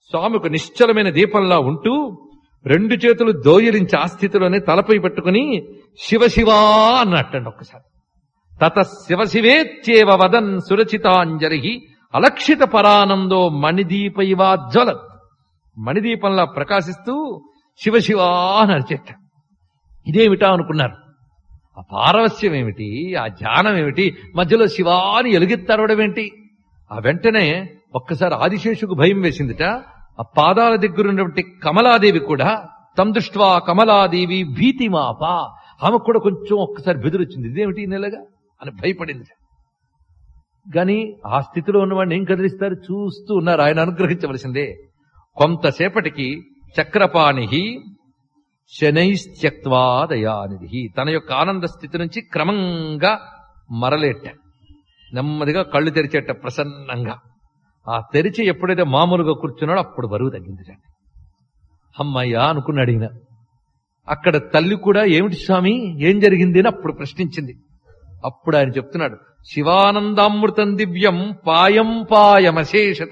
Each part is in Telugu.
స్వామి ఒక నిశ్చలమైన దీపంలా ఉంటూ రెండు చేతులు దోయలించి ఆ స్థితిలోనే తలపై పెట్టుకుని శివ శివా అన్నట్టండి ఒక్కసారి తత శివ శివేత్యేవ వదన్ సురచితాంజలి అలక్షిత పరానందో మణిదీపైవాజ్వలత్ మణిదీపంలా ప్రకాశిస్తూ శివ శివా అని అరిచెట్ట ఇదేమిటా అనుకున్నారు ఆ పారవస్యం ఏమిటి ఆ ధ్యానం ఏమిటి మధ్యలో శివాని ఎలుగెత్తరవడం ఏంటి ఆ వెంటనే ఒక్కసారి ఆదిశేషుకు భయం వేసిందిట ఆ పాదాల దగ్గర ఉన్నటువంటి కమలాదేవి కూడా తం దృష్ట్వా కమలాదేవి భీతిమాప ఆమెకు కూడా కొంచెం ఒక్కసారి బెదిరొచ్చింది ఇదేమిటి ఈ నెలగా అని భయపడింది గాని ఆ స్థితిలో ఉన్నవాడిని ఏం కదిలిస్తారు చూస్తూ ఉన్నారు ఆయన అనుగ్రహించవలసిందే కొంతసేపటికి చక్రపాణి శనైస్త్యక్వా దయానిధి తన యొక్క ఆనంద స్థితి నుంచి క్రమంగా మరలేట నెమ్మదిగా కళ్ళు తెరిచేట ప్రసన్నంగా ఆ తెరిచి ఎప్పుడైతే మామూలుగా కూర్చున్నాడో అప్పుడు బరువు తగ్గింది అమ్మయ్యా అనుకున్నాడు ఈయన అక్కడ తల్లి కూడా ఏమిటి స్వామి ఏం జరిగింది అని అప్పుడు ప్రశ్నించింది అప్పుడు ఆయన చెప్తున్నాడు శివానందామృతం దివ్యం పాయం పాయమశేషత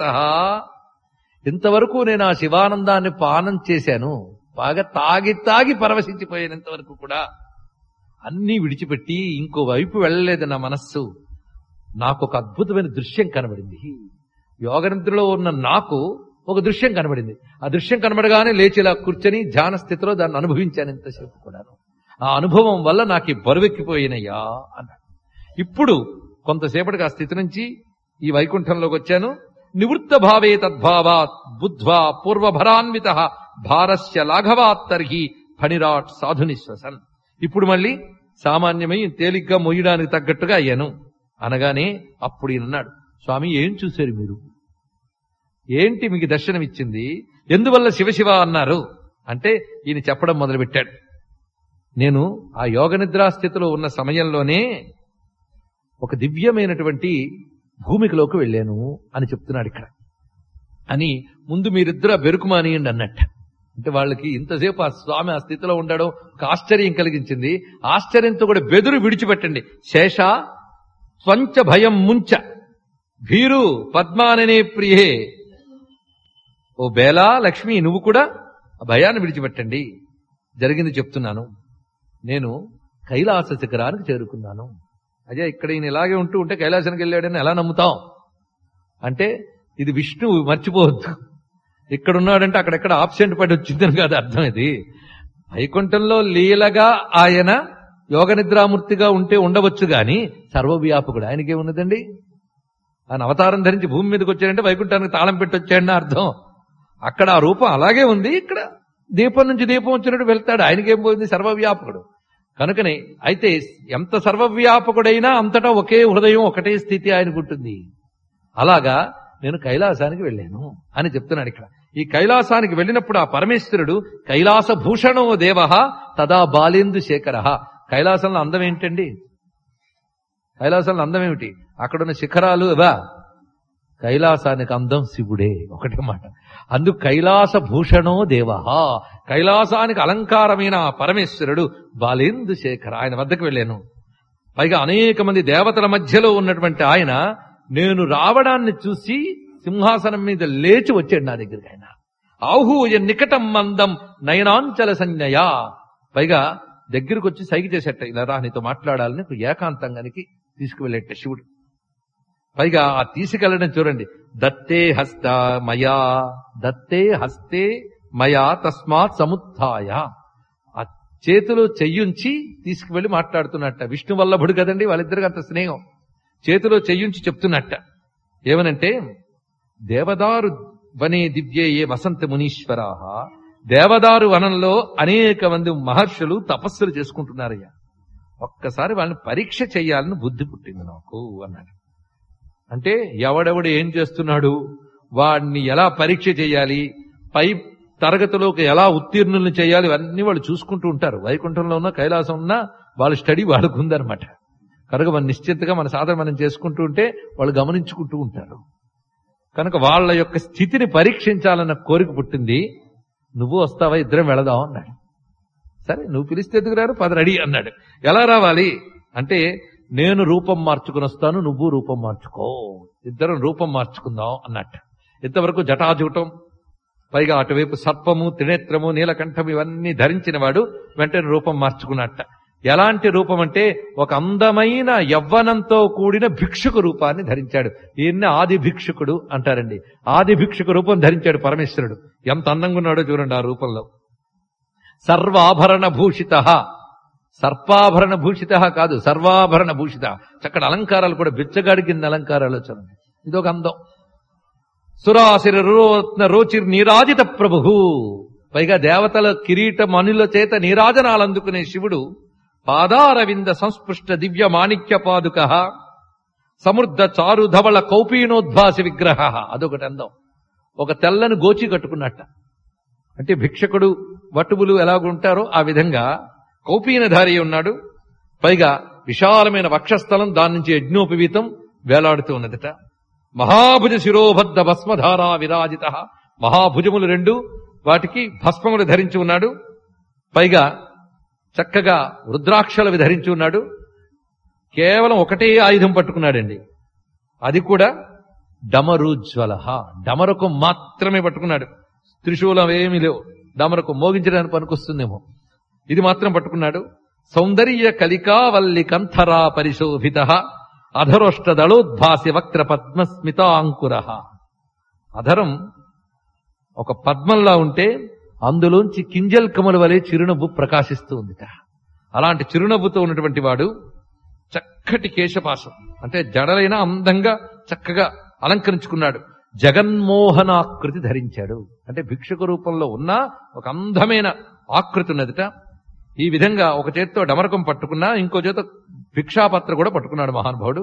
ఇంతవరకు నేను ఆ శివానందాన్ని పానం చేశాను బాగా తాగి తాగి పరవశించిపోయాను ఇంతవరకు కూడా అన్నీ విడిచిపెట్టి ఇంకో వైపు వెళ్ళలేదు నా మనస్సు నాకు ఒక అద్భుతమైన దృశ్యం కనబడింది యోగనిద్రలో ఉన్న నాకు ఒక దృశ్యం కనబడింది ఆ దృశ్యం కనబడగానే లేచి ఇలా కూర్చొని ధ్యాన స్థితిలో దాన్ని అనుభవించాను ఇంతసేపు కూడాను ఆ అనుభవం వల్ల నాకు ఈ బరువెక్కిపోయినయ్యా అన్నాడు ఇప్పుడు కొంతసేపటికి ఆ స్థితి నుంచి ఈ వైకుంఠంలోకి వచ్చాను నివృత్త భావే తద్భావాత్ బుద్ధ్వా పూర్వభరాన్విత భారస్య లాఘవాత్ తర్హి ఫణిరాట్ సాధునిశ్వసన్ ఇప్పుడు మళ్ళీ సామాన్యమై తేలిగ్గా మొయ్యడానికి తగ్గట్టుగా అయ్యాను అనగానే అప్పుడు ఈయనన్నాడు స్వామి ఏం చూశారు మీరు ఏంటి మీకు దర్శనమిచ్చింది ఎందువల్ల శివశివ అన్నారు అంటే ఈయన చెప్పడం మొదలుపెట్టాడు నేను ఆ యోగ నిద్రా స్థితిలో ఉన్న సమయంలోనే ఒక దివ్యమైనటువంటి భూమికలోకి వెళ్ళాను అని చెప్తున్నాడు ఇక్కడ అని ముందు మీరిద్దరు బెరుకుమానియండి అన్నట్ట అంటే వాళ్ళకి ఇంతసేపు ఆ స్వామి ఆ స్థితిలో ఉండడం ఒక ఆశ్చర్యం కలిగించింది ఆశ్చర్యంతో కూడా బెదురు విడిచిపెట్టండి శేష స్వంచ భయం ముంచ భీరు పద్మాననే ప్రియే ఓ బేలా లక్ష్మి నువ్వు కూడా ఆ భయాన్ని విడిచిపెట్టండి జరిగింది చెప్తున్నాను నేను కైలాస శిఖరానికి చేరుకున్నాను అజయ్ ఇక్కడ ఈయన ఇలాగే ఉంటూ ఉంటే కైలాసానికి వెళ్ళాడని ఎలా నమ్ముతాం అంటే ఇది విష్ణువు మర్చిపోవద్దు ఇక్కడ ఉన్నాడంటే అక్కడెక్కడ ఆబ్సెంట్ పడి వచ్చిందని కాదు అర్థం ఇది వైకుంఠంలో లీలగా ఆయన యోగ నిద్రామూర్తిగా ఉంటే ఉండవచ్చు గాని సర్వవ్యాపకుడు ఆయనకేమున్నదండి ఆయన అవతారం ధరించి భూమి మీదకి వచ్చాడంటే వైకుంఠానికి తాళం పెట్టి వచ్చాడని అర్థం అక్కడ ఆ రూపం అలాగే ఉంది ఇక్కడ దీపం నుంచి దీపం వచ్చినట్టు వెళ్తాడు ఆయనకేం పోయింది సర్వవ్యాపకుడు కనుకనే అయితే ఎంత సర్వవ్యాపకుడైనా అంతటా ఒకే హృదయం ఒకటే స్థితి ఆయనకు ఉంటుంది అలాగా నేను కైలాసానికి వెళ్ళాను అని చెప్తున్నాడు ఇక్కడ ఈ కైలాసానికి వెళ్ళినప్పుడు ఆ పరమేశ్వరుడు కైలాస భూషణో దేవ తదా బాలేందు శేఖర కైలాసంలో అందం ఏంటండి కైలాసంలో అందం ఏమిటి అక్కడున్న శిఖరాలు అవా కైలాసానికి అందం శివుడే ఒకటే మాట అందుకు కైలాస భూషణో దేవ కైలాసానికి అలంకారమైన ఆ పరమేశ్వరుడు బాలేందు శేఖర ఆయన వద్దకు వెళ్ళాను పైగా అనేక మంది దేవతల మధ్యలో ఉన్నటువంటి ఆయన నేను రావడాన్ని చూసి సింహాసనం మీద లేచి వచ్చాడు నా దగ్గరికి ఆయన ఆహూయ నికటం మందం నయనాంచల సంజ్ఞయా పైగా దగ్గరకు వచ్చి సైకి చేసేట ఇలా రా నీతో మాట్లాడాలని ఒక ఏకాంతంగానికి తీసుకువెళ్ళేట శివుడు పైగా ఆ తీసుకెళ్లడం చూడండి దత్తే హస్త మయా దత్తే హస్తే మయా తస్మాత్ సముత్థాయ ఆ చేతిలో చెయ్యుంచి తీసుకువెళ్లి మాట్లాడుతున్నట్ట విష్ణు వల్లభుడు కదండి వాళ్ళిద్దరికి అంత స్నేహం చేతిలో చెయ్యుంచి చెప్తున్నట్ట ఏమనంటే దేవదారు వనే దివ్యేయే వసంత మునీశ్వరా దేవదారు వనంలో అనేక మంది మహర్షులు తపస్సులు చేసుకుంటున్నారయ్యా ఒక్కసారి వాళ్ళని పరీక్ష చేయాలని బుద్ధి పుట్టింది నాకు అన్నాడు అంటే ఎవడెవడు ఏం చేస్తున్నాడు వాడిని ఎలా పరీక్ష చేయాలి పై తరగతిలోకి ఎలా ఉత్తీర్ణులను చేయాలి ఇవన్నీ వాళ్ళు చూసుకుంటూ ఉంటారు వైకుంఠంలో ఉన్న కైలాసం ఉన్న వాళ్ళ స్టడీ వాళ్ళకు ఉందన్నమాట కనుక మన నిశ్చితగా మన సాధన మనం చేసుకుంటూ ఉంటే వాళ్ళు గమనించుకుంటూ ఉంటారు కనుక వాళ్ళ యొక్క స్థితిని పరీక్షించాలన్న కోరిక పుట్టింది నువ్వు వస్తావా ఇద్దరం వెళదాం అన్నాడు సరే నువ్వు పిలిస్తే ఎందుకు రారు పద రెడీ అన్నాడు ఎలా రావాలి అంటే నేను రూపం మార్చుకుని వస్తాను నువ్వు రూపం మార్చుకో ఇద్దరం రూపం మార్చుకుందాం అన్నట్టు ఇంతవరకు జటాజూటం పైగా అటువైపు సర్పము త్రినేత్రము నీలకంఠము ఇవన్నీ ధరించిన వాడు వెంటనే రూపం మార్చుకున్నట్ట ఎలాంటి రూపం అంటే ఒక అందమైన యవ్వనంతో కూడిన భిక్షుకు రూపాన్ని ధరించాడు ఈయన్ని ఆది భిక్షుకుడు అంటారండి ఆది భిక్షుకు రూపం ధరించాడు పరమేశ్వరుడు ఎంత అందంగా ఉన్నాడో చూడండి ఆ రూపంలో సర్వాభరణ భూషిత సర్పాభరణ భూషిత కాదు సర్వాభరణ భూషిత చక్కటి అలంకారాలు కూడా బిచ్చగాడి కింద అలంకారాలు చూడండి ఇదొక అందం సురాసిర రోత్న రోచిర్ నీరాజిత ప్రభు పైగా దేవతల కిరీట మనుల చేత నీరాజనాలు అందుకునే శివుడు పాదారవింద సంస్పృష్ట దివ్య మాణిక్య పాదుక సమృద్ధ చారు ధవళ కౌపీనోద్భాసి విగ్రహ అదొకటి అందం ఒక తెల్లని గోచి కట్టుకున్నట్ట అంటే భిక్షకుడు వటువులు ఎలాగుంటారో ఆ విధంగా కౌపీనధారి ఉన్నాడు పైగా విశాలమైన వక్షస్థలం దాని నుంచి యజ్ఞోపవీతం వేలాడుతూ ఉన్నదట మహాభుజ శిరోబద్ధ భస్మధారా విరాజిత మహాభుజములు రెండు వాటికి భస్మములు ధరించి ఉన్నాడు పైగా చక్కగా రుద్రాక్షలు ధరించి ఉన్నాడు కేవలం ఒకటే ఆయుధం పట్టుకున్నాడండి అది కూడా డమరుజ్వల డమరకు మాత్రమే పట్టుకున్నాడు త్రిశూలం ఏమీ లేవు డమరకు మోగించడానికి పనికొస్తుందేమో ఇది మాత్రం పట్టుకున్నాడు సౌందర్య కలికావల్లి కంథరా పరిశోభిత అధరోష్ట దళోద్భాసి వక్ర పద్మస్మితాంకుర అధరం ఒక పద్మంలా ఉంటే అందులోంచి కింజల్ కమల వలె చిరునవ్వు ప్రకాశిస్తూ ఉందిట అలాంటి చిరునవ్వుతో ఉన్నటువంటి వాడు చక్కటి కేశపాశం అంటే జడలైన అందంగా చక్కగా అలంకరించుకున్నాడు జగన్మోహనాకృతి ధరించాడు అంటే భిక్షుక రూపంలో ఉన్న ఒక అందమైన ఆకృతి ఉన్నదిట ఈ విధంగా ఒక చేత్తో డమరకం పట్టుకున్నా ఇంకో చేత భిక్షాపత్ర కూడా పట్టుకున్నాడు మహానుభావుడు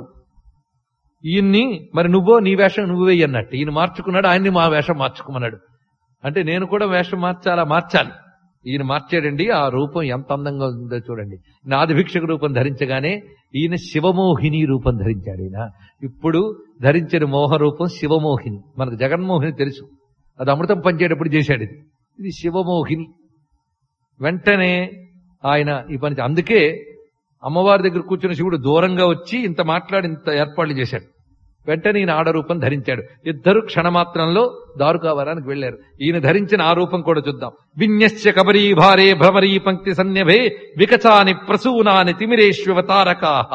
ఈయన్ని మరి నువ్వో నీ వేషం నువ్వు వెయ్యి అన్నట్టు ఈయన మార్చుకున్నాడు ఆయన్ని మా వేషం మార్చుకోమన్నాడు అంటే నేను కూడా వేషం మార్చాలా మార్చాలి ఈయన మార్చాడండి ఆ రూపం ఎంత అందంగా ఉందో చూడండి నాది భిక్షకు రూపం ధరించగానే ఈయన శివమోహిని రూపం ధరించాడు ఈయన ఇప్పుడు ధరించిన మోహ రూపం శివమోహిని మనకు జగన్మోహిని తెలుసు అది అమృతం పంచేటప్పుడు చేశాడు ఇది ఇది శివమోహిని వెంటనే ఆయన ఈ పని చే- అందుకే అమ్మవారి దగ్గర కూర్చున్న శివుడు దూరంగా వచ్చి ఇంత మాట్లాడి ఇంత ఏర్పాట్లు చేశాడు వెంటనే ఈయన ఆడ రూపం ధరించాడు ఇద్దరు క్షణమాత్రంలో దారుకావరానికి వెళ్లారు ఈయన ధరించిన ఆ రూపం కూడా చూద్దాం విన్యస్య కబరీ భారే భ్రమరీ పంక్తి సన్యభే వికచాని ప్రసూనాని తిమిరేష్వతారకాహ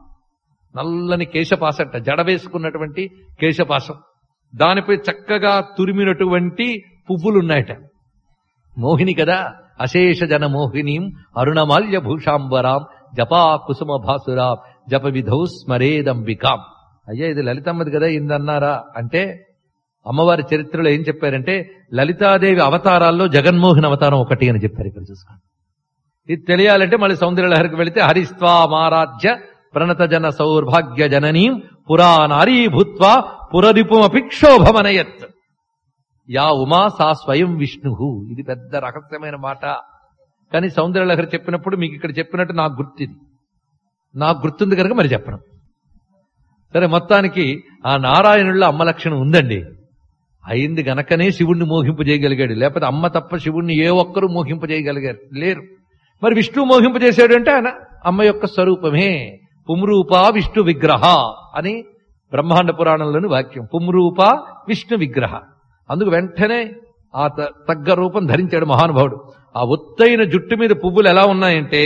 నల్లని కేశపాసంట జడ వేసుకున్నటువంటి కేశపాసం దానిపై చక్కగా తురిమినటువంటి పువ్వులున్నాయట మోహిని కదా అశేష జన మోహినీం అరుణమాల్య భూషాంబరాం జపా కుసుమ భాసురాం జప విధౌ స్మరేదంబికాం అయ్యా ఇది లలితమ్మది కదా ఇందన్నారా అంటే అమ్మవారి చరిత్రలో ఏం చెప్పారంటే లలితాదేవి అవతారాల్లో జగన్మోహన్ అవతారం ఒకటి అని చెప్పారు ఇక్కడ చూసుకోండి ఇది తెలియాలంటే మళ్ళీ సౌందర్యలహరికి వెళితే హరిస్వామారాధ్య ప్రణత జన సౌర్భాగ్య జననీం పురా నారీ భూత్వా పురరిపుమపి క్షోభమనయత్ యా ఉమా సా స్వయం విష్ణు ఇది పెద్ద రహస్యమైన మాట కానీ సౌందర్యలహరి చెప్పినప్పుడు మీకు ఇక్కడ చెప్పినట్టు నాకు గుర్తిది నాకు గుర్తుంది కనుక మరి చెప్పడం సరే మొత్తానికి ఆ నారాయణుల్లో అమ్మ లక్షణం ఉందండి అయింది గనకనే శివుణ్ణి మోహింపు చేయగలిగాడు లేకపోతే అమ్మ తప్ప శివుణ్ణి ఏ ఒక్కరూ మోహింపు చేయగలిగారు లేరు మరి విష్ణు మోహింపు చేశాడు అంటే ఆయన అమ్మ యొక్క స్వరూపమే పుమ్రూప విష్ణు విగ్రహ అని బ్రహ్మాండ పురాణంలోని వాక్యం పుమ్రూప విష్ణు విగ్రహ అందుకు వెంటనే ఆ త- తగ్గ రూపం ధరించాడు మహానుభావుడు ఆ ఒత్తైన జుట్టు మీద పువ్వులు ఎలా ఉన్నాయంటే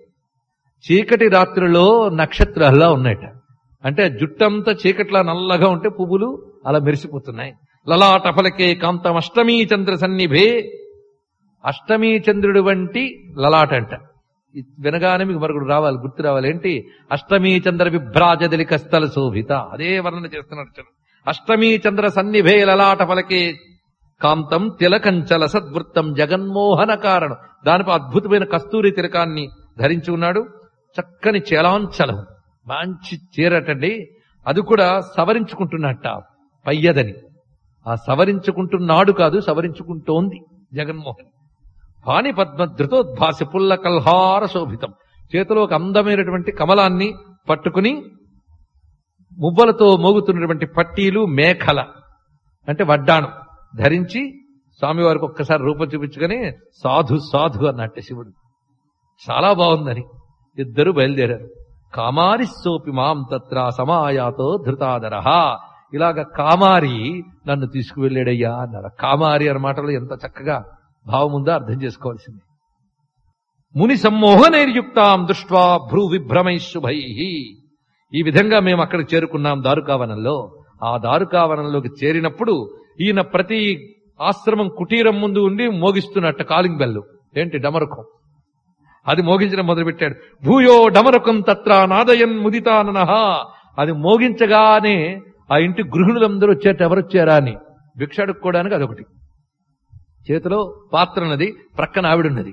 చీకటి రాత్రిలో నక్షత్రాల్లా ఉన్నాయట అంటే జుట్టంతా చీకట్లా నల్లగా ఉంటే పువ్వులు అలా మెరిసిపోతున్నాయి లలాట ఫలకే కాంతం అష్టమీ చంద్ర సన్నిభే అష్టమీ చంద్రుడు వంటి లలాట అంట ఇది వినగానే మీకు మరొకటి రావాలి గుర్తు రావాలి ఏంటి అష్టమీ చంద్ర విభ్రాజదలి కస్తల శోభిత అదే వర్ణన చేస్తున్నారు చూడండి. అష్టమీ చంద్ర సన్నిభే లలాట ఫలకే కాంతం తిలకంచల సద్వృత్తం జగన్మోహన కారణం దానిపై అద్భుతమైన కస్తూరి తిలకాన్ని ధరించి ఉన్నాడు చక్కని చలాంచలం మంచి చీరటండి అది కూడా సవరించుకుంటున్నట్ట పయ్యదని ఆ సవరించుకుంటున్నాడు కాదు సవరించుకుంటోంది జగన్మోహన్ పాని పద్మ ధృతోద్భాసి పుల్ల కల్హార శోభితం చేతిలో ఒక అందమైనటువంటి కమలాన్ని పట్టుకుని మువ్వలతో మోగుతున్నటువంటి పట్టీలు మేఖల అంటే వడ్డాణం ధరించి స్వామివారికి ఒక్కసారి రూపం చూపించుకొని సాధు సాధు అన్నట్టు శివుడు చాలా బాగుందని ఇద్దరు బయలుదేరారు కామారి సోపి మాం తత్ర సమాయాతో ధృతాదర ఇలాగ కామారి నన్ను తీసుకువెళ్ళాడయ్యా అన్నారు కామారి అన్న మాటలో ఎంత చక్కగా భావం ఉందో అర్థం చేసుకోవాల్సింది ముని సమ్మోహనైర్యుక్తాం దృష్ట్వా భ్రూ విభ్రమై శుభై ఈ విధంగా మేము అక్కడికి చేరుకున్నాం దారుకావనంలో ఆ దారుకావనంలోకి చేరినప్పుడు ఈయన ప్రతి ఆశ్రమం కుటీరం ముందు ఉండి మోగిస్తున్నట్ట కాలింగ్ బెల్లు ఏంటి డమరుకం అది మోగించడం మొదలుపెట్టాడు భూయో డమరుకం తత్ర నాదయన్ ముదితాననహ అది మోగించగానే ఆ ఇంటి గృహిణులందరూ వచ్చేట ఎవరొచ్చారా అని భిక్ష అడుక్కోవడానికి అదొకటి చేతిలో పాత్ర ఉన్నది ప్రక్కన ఆవిడున్నది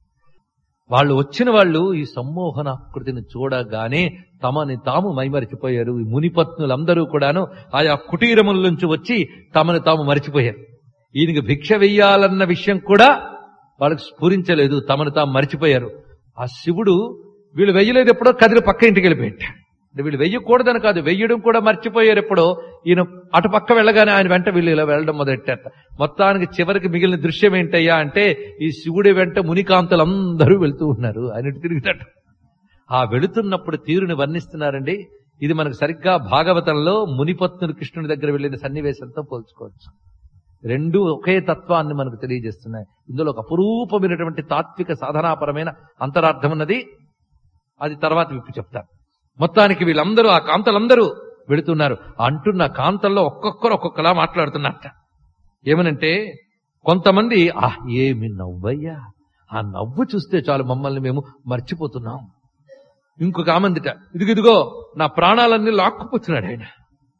వాళ్ళు వచ్చిన వాళ్ళు ఈ సమ్మోహనాకృతిని చూడగానే తమని తాము మైమరిచిపోయారు ఈ మునిపత్నులందరూ కూడాను ఆయా కుటీరముల నుంచి వచ్చి తమని తాము మరిచిపోయారు ఈయనకి భిక్ష వెయ్యాలన్న విషయం కూడా వాళ్ళకి స్ఫురించలేదు తమను తాము మరిచిపోయారు ఆ శివుడు వీళ్ళు వెయ్యలేదు ఎప్పుడో కదిలి పక్క ఇంటికి వెళ్ళిపోయాడు అంటే వీళ్ళు వెయ్యకూడదని కాదు వెయ్యడం కూడా మర్చిపోయారు ఎప్పుడో ఈయన అటు పక్క వెళ్ళగానే ఆయన వెంట వీళ్ళు ఇలా వెళ్ళడం మొదలెట్టారట మొత్తానికి చివరికి మిగిలిన దృశ్యం ఏంటయ్యా అంటే ఈ శివుడి వెంట మునికాంతలందరూ వెళ్తూ ఉన్నారు ఆయన ఇటు తిరుగుతాడు ఆ వెళుతున్నప్పుడు తీరుని వర్ణిస్తున్నారండి ఇది మనకు సరిగ్గా భాగవతంలో మునిపత్నులు కృష్ణుని దగ్గర వెళ్ళిన సన్నివేశంతో పోల్చుకోవచ్చు రెండు ఒకే తత్వాన్ని మనకు తెలియజేస్తున్నాయి ఇందులో ఒక అపురూపమైనటువంటి తాత్విక సాధనాపరమైన అంతరార్థం ఉన్నది అది తర్వాత విప్పి చెప్తాను మొత్తానికి వీళ్ళందరూ ఆ కాంతలందరూ వెళుతున్నారు అంటున్న కాంతల్లో ఒక్కొక్కరు ఒక్కొక్కలా మాట్లాడుతున్నట్ట ఏమనంటే కొంతమంది ఆ ఏమి నవ్వయ్యా ఆ నవ్వు చూస్తే చాలు మమ్మల్ని మేము మర్చిపోతున్నాం ఇంకొక ఆమందిట ఇదిగిదిగో నా ప్రాణాలన్నీ లాక్కుపోతున్నాడు ఆయన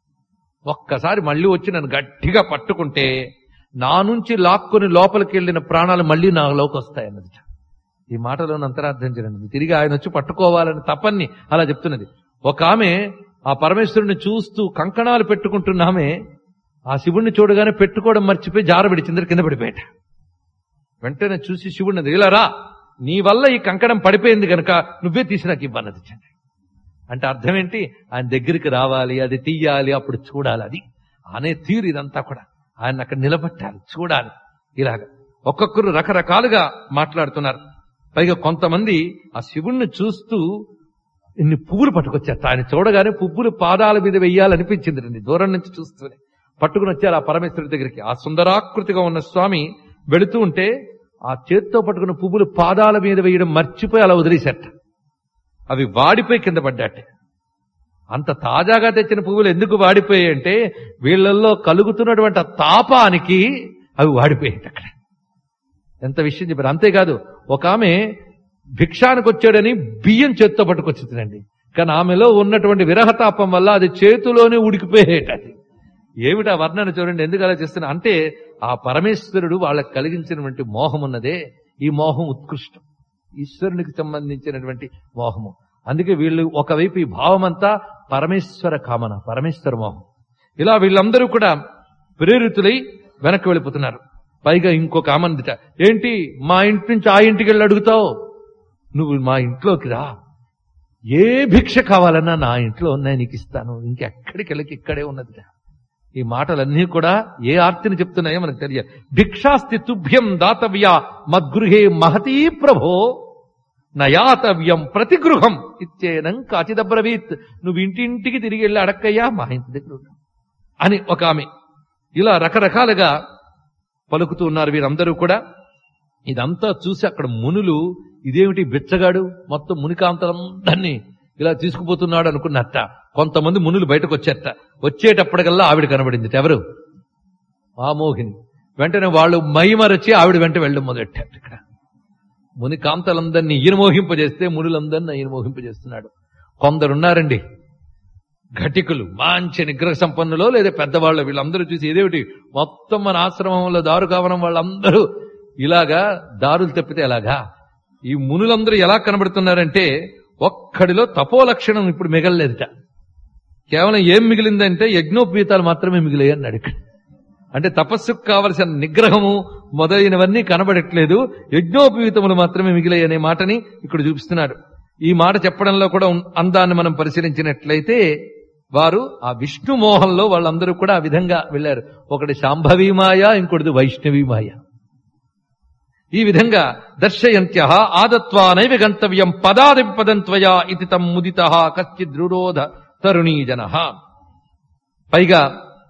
ఒక్కసారి మళ్ళీ వచ్చి నన్ను గట్టిగా పట్టుకుంటే నా నుంచి లాక్కుని లోపలికి వెళ్ళిన ప్రాణాలు మళ్ళీ నాలోకి వస్తాయి అన్నది ఈ మాటలోని అంతరార్థం చేయండి తిరిగి ఆయన వచ్చి పట్టుకోవాలని తపన్ని అలా చెప్తున్నది ఒక ఆమె ఆ పరమేశ్వరుని చూస్తూ కంకణాలు పెట్టుకుంటున్నామే ఆ శివుణ్ణి చూడగానే పెట్టుకోవడం మర్చిపోయి జారబడి చిందర కింద పడిపోయాట వెంటనే చూసి శివుడిని ఇలా రా నీ వల్ల ఈ కంకణం పడిపోయింది గనక నువ్వే తీసి నాకు ఇవ్వన్నది చండి అంటే అర్థం ఏంటి ఆయన దగ్గరికి రావాలి అది తీయాలి అప్పుడు చూడాలి అది అనే తీరు ఇదంతా కూడా ఆయన అక్కడ నిలబెట్టాలి చూడాలి ఇలాగ ఒక్కొక్కరు రకరకాలుగా మాట్లాడుతున్నారు పైగా కొంతమంది ఆ శివుణ్ణి చూస్తూ ఇన్ని పువ్వులు పట్టుకొచ్చారు ఆయన చూడగానే పువ్వులు పాదాల మీద వెయ్యాలనిపించింది రండి దూరం నుంచి చూస్తూనే పట్టుకుని వచ్చారు ఆ పరమేశ్వరుడి దగ్గరికి ఆ సుందరాకృతిగా ఉన్న స్వామి వెళుతూ ఉంటే ఆ చేత్తో పట్టుకున్న పువ్వులు పాదాల మీద వేయడం మర్చిపోయి అలా వదిలేశారట అవి వాడిపోయి కింద పడ్డాట అంత తాజాగా తెచ్చిన పువ్వులు ఎందుకు వాడిపోయాయి అంటే వీళ్ళల్లో కలుగుతున్నటువంటి ఆ తాపానికి అవి వాడిపోయాయి అక్కడ ఎంత విషయం చెప్పారు అంతేకాదు ఒక ఆమె భిక్షానికి వచ్చాడని బియ్యం చేత్తో పట్టుకొచ్చిందండి కానీ ఆమెలో ఉన్నటువంటి విరహతాపం వల్ల అది చేతిలోనే ఉడికిపోయేట అది ఏమిటా వర్ణన చూడండి ఎందుకు అలా చేస్తున్నా అంటే ఆ పరమేశ్వరుడు వాళ్ళకి కలిగించినటువంటి మోహం ఉన్నదే ఈ మోహం ఉత్కృష్టం ఈశ్వరునికి సంబంధించినటువంటి మోహము అందుకే వీళ్ళు ఒకవైపు ఈ భావమంతా పరమేశ్వర కామన పరమేశ్వర మోహం ఇలా వీళ్ళందరూ కూడా ప్రేరితులై వెనక్కి వెళ్ళిపోతున్నారు పైగా ఇంకొక ఆమందిట ఏంటి మా ఇంటి నుంచి ఆ ఇంటికి వెళ్ళి అడుగుతావు నువ్వు మా ఇంట్లోకి రా ఏ భిక్ష కావాలన్నా నా ఇంట్లో ఉన్నాయి నీకు ఇస్తాను ఇంకెక్కడికి వెళ్ళకి ఇక్కడే ఉన్నదిట ఈ మాటలన్నీ కూడా ఏ ఆర్తిని చెప్తున్నాయో మనకు తెలియదు భిక్షాస్తి తుభ్యం దాతవ్య మద్గృహే మహతీ ప్రభో నయాతవ్యం ప్రతి గృహం ఇచ్చేనం కాచిదబ్రవీత్ నువ్వు ఇంటింటికి తిరిగి వెళ్ళి అడక్కయ్యా మా ఇంటి దగ్గర ఉండు. అని ఒక ఆమె ఇలా రకరకాలుగా పలుకుతూ ఉన్నారు వీరందరూ కూడా ఇదంతా చూసి అక్కడ మునులు ఇదేమిటి బిచ్చగాడు మొత్తం మునికాంతలందరినీ ఇలా తీసుకుపోతున్నాడు అనుకున్నట్ట కొంతమంది మునులు బయటకు వచ్చారట వచ్చేటప్పటికల్లా ఆవిడ కనబడింది ఎవరు ఆ మోహిని వెంటనే వాళ్ళు మైమరచి ఆవిడ వెంట వెళ్ళడం మొదలెట్టారు ఇక్కడ ముని కాంతలందరినీ ఈయన మోహింపజేస్తే మునులందరినీ ఈయన మోహింపజేస్తున్నాడు కొందరున్నారండి ఘటికులు మంచి నిగ్రహ సంపన్నులో లేదా పెద్దవాళ్ళు వీళ్ళందరూ చూసి ఇదేమిటి మొత్తం మన ఆశ్రమంలో దారు కావడం వాళ్ళందరూ ఇలాగా దారులు తప్పితే ఎలాగా ఈ మునులందరూ ఎలా కనబడుతున్నారంటే ఒక్కడిలో తపో లక్షణం ఇప్పుడు మిగలలేదుట కేవలం ఏం మిగిలిందంటే యజ్ఞోపవీతాలు మాత్రమే మిగిలాయి అన్నాడు ఇక్కడ అంటే తపస్సుకు కావలసిన నిగ్రహము మొదలైనవన్నీ కనబడట్లేదు యజ్ఞోపవీతములు మాత్రమే మిగిలాయి అనే మాటని ఇక్కడ చూపిస్తున్నాడు ఈ మాట చెప్పడంలో కూడా ఉన్- అందాన్ని మనం పరిశీలించినట్లయితే వారు ఆ విష్ణు మోహంలో వాళ్ళందరూ కూడా ఆ విధంగా వెళ్ళారు ఒకటి శాంభవీ మాయ ఇంకొకటి వైష్ణవీ మాయ ఈ విధంగా దర్శయంత్య ఆదత్వా నైవ గంతవ్యం పదాది పదంత్వయా ఇది తం ముదిత కశ్చిద్ రురోధ తరుణీ జన పైగా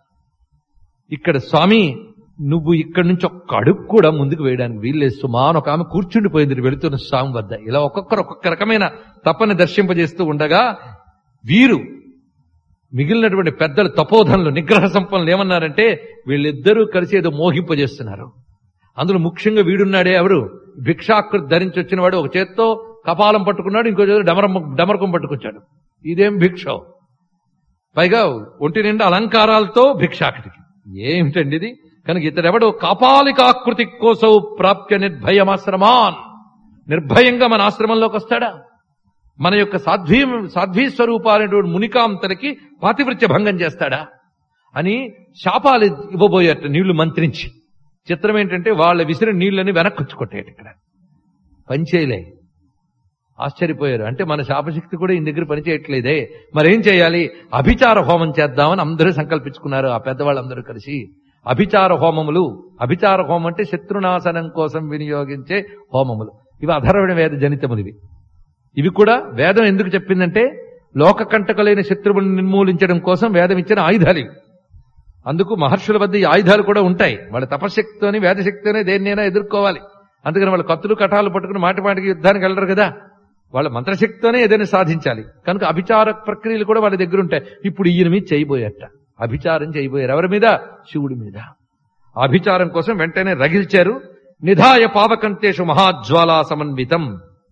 ఇక్కడ స్వామి నువ్వు ఇక్కడి నుంచి ఒక్క అడుగు కూడా ముందుకు వేయడానికి వీల్లేదు సుమా అని ఒక ఆమె కూర్చుండిపోయింది వెళుతున్న స్వామి వద్ద ఇలా ఒక్కొక్కరు ఒక్కొక్క రకమైన తప్పని దర్శింపజేస్తూ ఉండగా వీరు మిగిలినటువంటి పెద్దలు తపోధనులు నిగ్రహ సంపన్నులు ఏమన్నారంటే వీళ్ళిద్దరూ కలిసి ఏదో మోహింపజేస్తున్నారు అందులో ముఖ్యంగా వీడున్నాడే ఎవరు భిక్షాకృతి ధరించి వచ్చిన వాడు ఒక చేత్తో కపాలం పట్టుకున్నాడు ఇంకో చేతితో డమరం డమరకం పట్టుకొచ్చాడు ఇదేం భిక్ష పైగా ఒంటి నిండా అలంకారాలతో భిక్షాకృతికి ఏమిటండి ఇది కనుక ఇతడెవడు కాపాలికాకృతి కోసౌ ప్రాప్య నిర్భయమాశ్రమాన్ నిర్భయంగా మన ఆశ్రమంలోకి వస్తాడా మన యొక్క సాధ్వీ సాధ్వీ స్వరూపాలైనటువంటి మునికాంతలకి పాతివృత్య భంగం చేస్తాడా అని శాపాలు ఇవ్వబోయేట నీళ్లు మంత్రించి చిత్రం ఏంటంటే వాళ్ళ విసిరి నీళ్ళని వెనక్కొచ్చి కొట్టేట ఇక్కడ పనిచేయలే ఆశ్చర్యపోయారు అంటే మన శాపశక్తి కూడా ఈ దగ్గర పనిచేయట్లేదే మరేం చేయాలి అభిచార హోమం చేద్దామని అందరూ సంకల్పించుకున్నారు ఆ పెద్దవాళ్ళందరూ కలిసి అభిచార హోమములు అభిచార హోమం అంటే శత్రునాశనం కోసం వినియోగించే హోమములు ఇవి అధర్వణ వేద జనితములు ఇవి ఇవి కూడా వేదం ఎందుకు చెప్పిందంటే లోక కంటకలైన శత్రువులను నిర్మూలించడం కోసం వేదం ఇచ్చిన ఆయుధాలు ఇవి అందుకు మహర్షుల వద్ద ఈ ఆయుధాలు కూడా ఉంటాయి వాళ్ళ తపశక్తితోని వేదశక్తితోనే దేన్నైనా ఎదుర్కోవాలి అందుకని వాళ్ళ కత్తులు కటాలు పట్టుకుని మాటి మాటికి యుద్ధానికి వెళ్ళరు కదా వాళ్ళ మంత్రశక్తితోనే ఏదైనా సాధించాలి కనుక అభిచార ప్రక్రియలు కూడా వాళ్ళ దగ్గర ఉంటాయి ఇప్పుడు ఈయన మీద చేయబోయట అభిచారం చేయబోయారు ఎవరి మీద శివుడి మీద అభిచారం కోసం వెంటనే రగిల్చారు నిధాయ పావకంతేషు మహాజ్వాలా సమన్వితం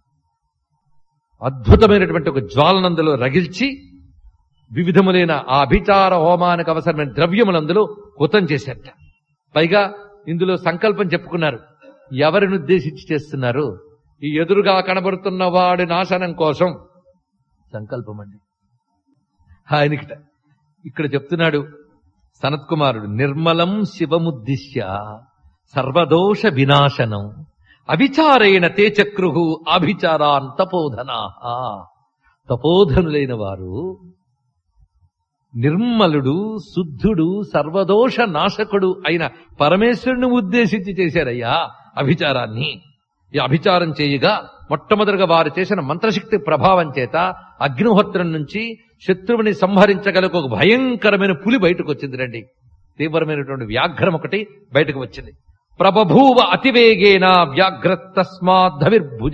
అద్భుతమైనటువంటి ఒక జ్వాలనందులో రగిల్చి వివిధములైన ఆ అభిచార హోమానికి అవసరమైన ద్రవ్యములందులో కుతం చేశారట పైగా ఇందులో సంకల్పం చెప్పుకున్నారు ఎవరిని ఉద్దేశించి చేస్తున్నారు ఈ ఎదురుగా కనబడుతున్న వాడి నాశనం కోసం సంకల్పం అండి ఆయనకిట ఇక్కడ చెప్తున్నాడు సనత్ కుమారుడు నిర్మలం శివముద్దిశ్య సర్వదోష వినాశనం అభిచారేణ తే చక్రు అభిచారాన్ తపోధనా తపోధనులైన వారు నిర్మలుడు శుద్ధుడు సర్వదోష నాశకుడు అయిన పరమేశ్వరుని ఉద్దేశించి చేశారయ్యా అభిచారాన్ని ఈ అభిచారం చేయగా మొట్టమొదటిగా వారు చేసిన మంత్రశక్తి ప్రభావం చేత అగ్నిహోత్రం నుంచి శత్రువుని సంహరించగల ఒక భయంకరమైన పులి బయటకు వచ్చింది రండి తీవ్రమైనటువంటి వ్యాఘ్రం ఒకటి బయటకు వచ్చింది ప్రభభూవ అతివేగేన వ్యాఘ్ర తస్మాద్ధవిర్భుజ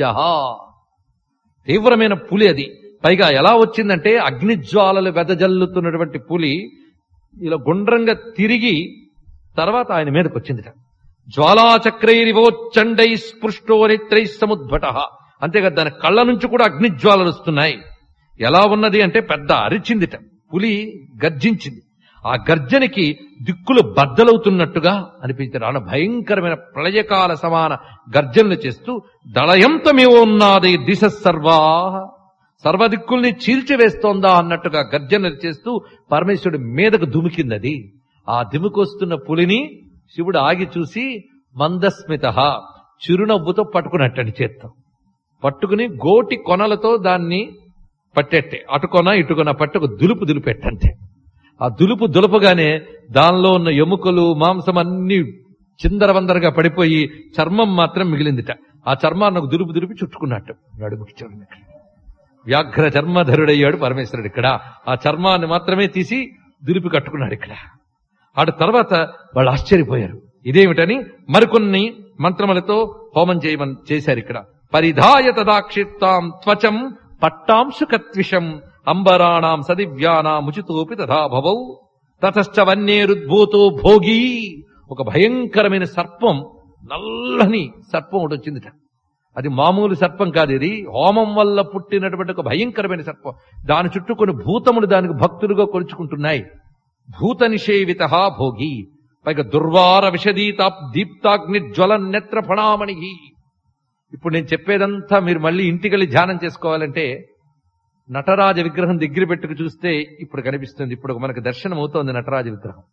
తీవ్రమైన పులి అది పైగా ఎలా వచ్చిందంటే అగ్నిజ్వాలలు వెదజల్లుతున్నటువంటి పులి ఇలా గుండ్రంగా తిరిగి తర్వాత ఆయన మీదకి వచ్చిందిట జ్వాలాచక్రైరివోచ్చండై స్పృష్టో నిత్రై సముద్భట అంతేకాదు దాని కళ్ళ నుంచి కూడా అగ్నిజ్వాలలు వస్తున్నాయి ఎలా ఉన్నది అంటే పెద్ద అరిచిందిట పులి గర్జించింది ఆ గర్జనకి దిక్కులు బద్దలవుతున్నట్టుగా అనిపించారు ఆయన భయంకరమైన ప్రళయకాల సమాన గర్జనలు చేస్తూ దళయంతమేవోన్నాది దిశ సర్వా సర్వదిక్కుల్ని చీల్చివేస్తోందా అన్నట్టుగా గర్జనలు చేస్తూ పరమేశ్వరుడి మీదకు దుమికిందది ఆ దిముకొస్తున్న పులిని శివుడు ఆగి చూసి మందస్మిత చిరునవ్వుతో పట్టుకున్నట్టండి చేత్తో పట్టుకుని గోటి కొనలతో దాన్ని పట్టెట్టే అటుకొన ఇటుకొన పట్టుకు దులుపు దులిపెట్టంటే ఆ దులుపు దులపగానే దానిలో ఉన్న ఎముకలు మాంసం అన్ని చిందరవందరగా పడిపోయి చర్మం మాత్రం మిగిలిందిట ఆ చర్మాన్ని ఒక దులుపు దులిపి చుట్టుకున్నట్టు నడుముకి చూడండి ఇక్కడ వ్యాఘ్ర చర్మధరుడయ్యాడు పరమేశ్వరుడు ఇక్కడ ఆ చర్మాన్ని మాత్రమే తీసి దులిపి కట్టుకున్నాడు ఇక్కడ ఆడ తర్వాత వాళ్ళు ఆశ్చర్యపోయారు ఇదేమిటని మరికొన్ని మంత్రములతో హోమం చేయమని చేశారు ఇక్కడ పరిధాయ తదాక్షిప్తాం త్వచం పట్టాంశుకత్విషం అంబరాణాం సదివ్యానాముచితోపి తథా భవౌ తతశ్చ వన్యేరుద్భూతో భోగి ఒక భయంకరమైన సర్పం నల్లని సర్పం ఒకటి వచ్చిందిట అది మామూలు సర్పం కాదు ఇది హోమం వల్ల పుట్టినటువంటి ఒక భయంకరమైన సర్పం దాని చుట్టూ కొన్ని భూతములు దానికి భక్తులుగా కొలుచుకుంటున్నాయి భూత నిషేవిత భోగి పైగా దుర్వార విషదీత దీప్తాగ్ని జ్వల నేత్ర ఫణామణి ఇప్పుడు నేను చెప్పేదంతా మీరు మళ్ళీ ఇంటికెళ్ళి ధ్యానం చేసుకోవాలంటే నటరాజ విగ్రహం దగ్గర పెట్టుకు చూస్తే ఇప్పుడు కనిపిస్తుంది ఇప్పుడు మనకు దర్శనం అవుతోంది నటరాజ విగ్రహం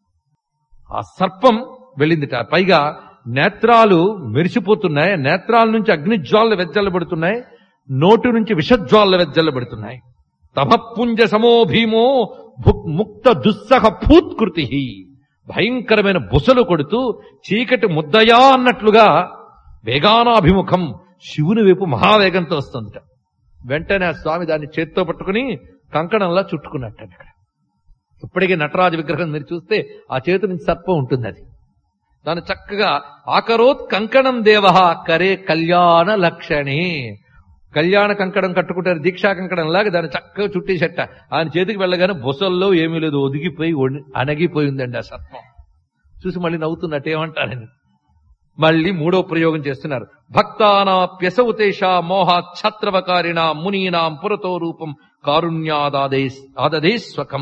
ఆ సర్పం వెళ్ళిందిట పైగా నేత్రాలు మెరిసిపోతున్నాయి నేత్రాల నుంచి అగ్నిజ్వాలలు వెజ్జల్లబడుతున్నాయి నోటి నుంచి విషజ్వాలలు వెజ్జల్లబడుతున్నాయి తమపుంజ సమో భీమో భుక్ ముక్త దుస్సహ పూత్కృతి భయంకరమైన బుసలు కొడుతూ చీకటి ముద్దయా అన్నట్లుగా వేగానాభిముఖం శివుని వైపు మహావేగంతో వస్తుందిట వెంటనే ఆ స్వామి దాన్ని చేత్తో పట్టుకుని కంకణంలా చుట్టుకున్నట్టు ఇక్కడ ఇప్పటికీ నటరాజ విగ్రహం మీరు చూస్తే ఆ చేతి నుంచి సర్పం ఉంటుంది అది దాన్ని చక్కగా ఆకరోత్ కంకణం దేవ కరే కళ్యాణ లక్షణే కళ్యాణ కంకణం కట్టుకుంటారు దీక్షా కంకణం లాగా దాన్ని చక్కగా చుట్టేసట ఆయన చేతికి వెళ్ళగానే బొసల్లో ఏమీ లేదు ఒదిగిపోయి ఒడి- అణగిపోయిందండి ఆ సర్పం చూసి మళ్ళీ నవ్వుతున్నట్టు ఏమంటారని మళ్ళీ మూడో ప్రయోగం చేస్తున్నారు భక్తానాప్యసౌతేష మోహ ఛత్రవకారిణ మునీనాం పురతో రూపం కారుణ్యాదాదే ఆదదే స్వకం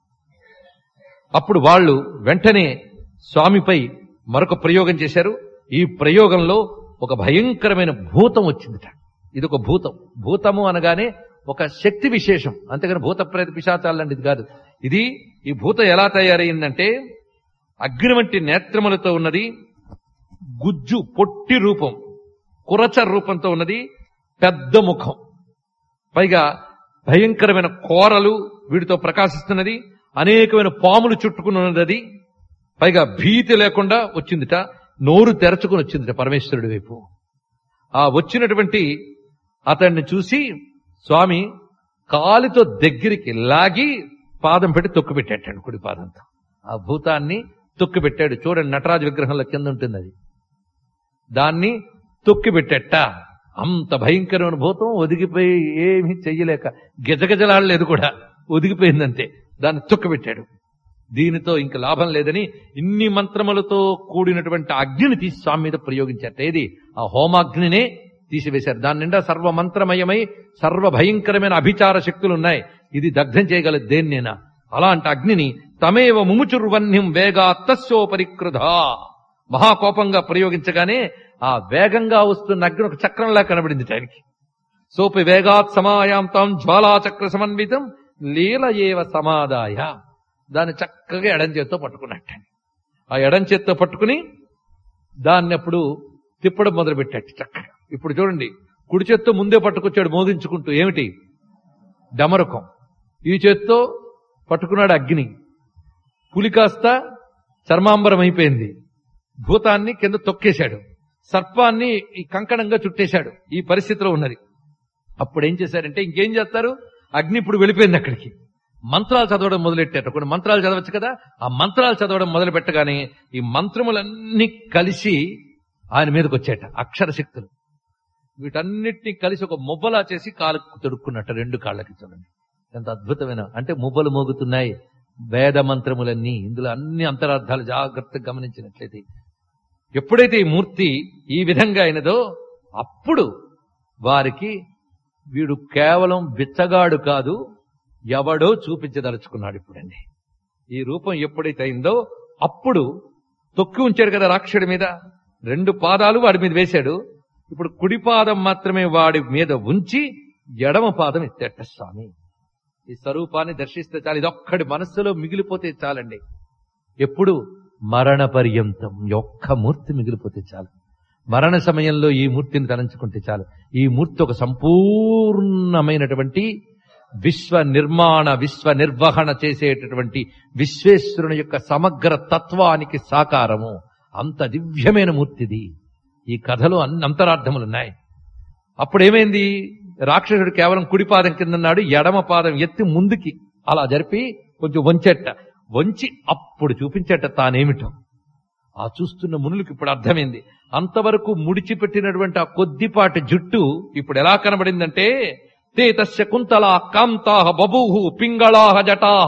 అప్పుడు వాళ్ళు వెంటనే స్వామిపై మరొక ప్రయోగం చేశారు ఈ ప్రయోగంలో ఒక భయంకరమైన భూతం వచ్చిందిట ఇది ఒక భూతం భూతము అనగానే ఒక శక్తి విశేషం అంతేగాని భూత ప్రేత పిశాచాలు లాంటిది కాదు ఇది ఈ భూతం ఎలా తయారైందంటే అగ్ని వంటి నేత్రములతో ఉన్నది గుజ్జు పొట్టి రూపం కురచ రూపంతో ఉన్నది పెద్ద ముఖం పైగా భయంకరమైన కోరలు వీటితో ప్రకాశిస్తున్నది అనేకమైన పాములు చుట్టుకుని ఉన్నది పైగా భీతి లేకుండా వచ్చిందిట నోరు తెరచుకుని వచ్చిందిట పరమేశ్వరుడి వైపు ఆ వచ్చినటువంటి అతన్ని చూసి స్వామి కాలితో దగ్గరికి లాగి పాదం పెట్టి తొక్కు పెట్టాడు కుడి పాదంతో ఆ భూతాన్ని తొక్కి పెట్టాడు చూడండి నటరాజ విగ్రహంలో కింద ఉంటుంది అది దాన్ని తొక్కి పెట్టేట అంత భయంకరమైన భూతం ఒదిగిపోయి ఏమీ చెయ్యలేక గజగజలాడలేదు కూడా ఒదిగిపోయిందంతే దాన్ని తొక్కి పెట్టాడు దీనితో ఇంక లాభం లేదని ఇన్ని మంత్రములతో కూడినటువంటి అగ్నిని తీసి స్వామి మీద ప్రయోగించారట ఏది ఆ హోమాగ్నినే తీసివేశారు దాని నిండా సర్వ మంత్రమయమై సర్వ భయంకరమైన అభిచార శక్తులు ఉన్నాయి ఇది దగ్ధం చేయగలదు దేన్నైనా అలాంటి అగ్నిని తమేవ ముముచుర్వన్యం వేగా తస్యోపరికృధ మహాకోపంగా ప్రయోగించగానే ఆ వేగంగా వస్తున్న అగ్ని ఒక చక్రంలా కనబడింది ఆయనకి సోపి వేగాత్ సమాయాంతం జ్వాలాచక్ర సమన్వితం లీల ఏవ సమాదాయ దాన్ని చక్కగా ఎడం చేత్తో పట్టుకున్నట్టు ఆ ఎడం చేత్తో పట్టుకుని దాన్ని అప్పుడు తిప్పడం మొదలు పెట్టాడు చక్కగా ఇప్పుడు చూడండి కుడి చేత్తో ముందే పట్టుకొచ్చాడు మోగించుకుంటూ ఏమిటి డమరుకం ఈ చేత్తో పట్టుకున్నాడు అగ్ని పులి కాస్త చర్మాంబరం అయిపోయింది భూతాన్ని కింద తొక్కేశాడు సర్పాన్ని ఈ కంకణంగా చుట్టేశాడు ఈ పరిస్థితిలో ఉన్నది అప్పుడు ఏం చేశారంటే ఇంకేం చేస్తారు అగ్ని ఇప్పుడు వెళ్ళిపోయింది అక్కడికి మంత్రాలు చదవడం మొదలెట్టారు కొన్ని మంత్రాలు చదవచ్చు కదా ఆ మంత్రాలు చదవడం మొదలు పెట్టగానే ఈ మంత్రములన్నీ కలిసి ఆయన మీదకి వచ్చాట అక్షర శక్తులు వీటన్నిటిని కలిసి ఒక మువ్వలా చేసి కాలుకు తొడుక్కున్నట్టు రెండు కాళ్ళకి చూడండి ఎంత అద్భుతమైన అంటే మువ్వలు మోగుతున్నాయి వేద మంత్రములన్నీ ఇందులో అన్ని అంతరార్థాలు జాగ్రత్తగా గమనించినట్లయితే ఎప్పుడైతే ఈ మూర్తి ఈ విధంగా అయినదో అప్పుడు వారికి వీడు కేవలం బిచ్చగాడు కాదు ఎవడో చూపించదలుచుకున్నాడు ఇప్పుడండి ఈ రూపం ఎప్పుడైతే అయిందో అప్పుడు తొక్కి ఉంచాడు కదా రాక్షుడి మీద రెండు పాదాలు వాడి మీద వేశాడు ఇప్పుడు కుడి పాదం మాత్రమే వాడి మీద ఉంచి ఎడమ పాదం ఎత్తేట స్వామి ఈ స్వరూపాన్ని దర్శిస్తే చాలు ఇదొక్కడి మనస్సులో మిగిలిపోతే చాలండి ఎప్పుడు మరణ పర్యంతం ఈ ఒక్క మూర్తి మిగిలిపోతే చాలు మరణ సమయంలో ఈ మూర్తిని తలంచుకుంటే చాలు ఈ మూర్తి ఒక సంపూర్ణమైనటువంటి విశ్వ నిర్మాణ విశ్వ నిర్వహణ చేసేటటువంటి విశ్వేశ్వరుని యొక్క సమగ్ర తత్వానికి సాకారము అంత దివ్యమైన మూర్తిది ఈ కథలో అన్ని అంతరార్థములున్నాయి అప్పుడేమైంది రాక్షసుడు కేవలం కుడి పాదం కింద ఉన్నాడు ఎడమ పాదం ఎత్తి ముందుకి అలా జరిపి కొంచెం వంచెట్ట వంచి అప్పుడు చూపించేట తానేమిటో ఆ చూస్తున్న మునులకు ఇప్పుడు అర్థమైంది అంతవరకు ముడిచిపెట్టినటువంటి ఆ కొద్దిపాటి జుట్టు ఇప్పుడు ఎలా కనబడిందంటే తే తస్య కుంతలా కాంతాహ బభూహు పింగళాహ జటాహ